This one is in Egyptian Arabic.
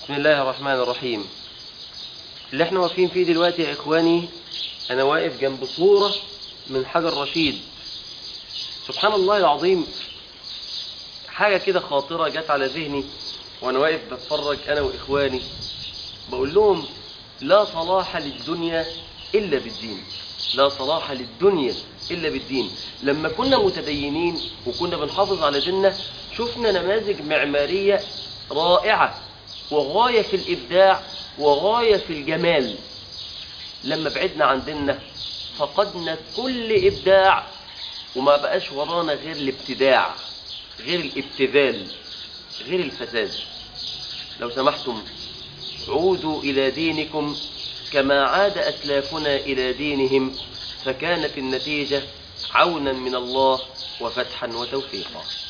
بسم الله الرحمن الرحيم اللي احنا واقفين فيه دلوقتي يا اخواني انا واقف جنب صورة من حجر رشيد سبحان الله العظيم حاجة كده خاطرة جت على ذهني وانا واقف بتفرج انا واخواني بقول لهم لا صلاح للدنيا الا بالدين لا صلاح للدنيا الا بالدين لما كنا متدينين وكنا بنحافظ على ديننا شفنا نماذج معمارية رائعة وغاية في الإبداع وغاية في الجمال لما بعدنا عن ديننا فقدنا كل إبداع وما بقاش ورانا غير الابتداع غير الابتذال غير الفساد لو سمحتم عودوا إلى دينكم كما عاد أسلافنا إلى دينهم فكانت النتيجة عونا من الله وفتحا وتوفيقا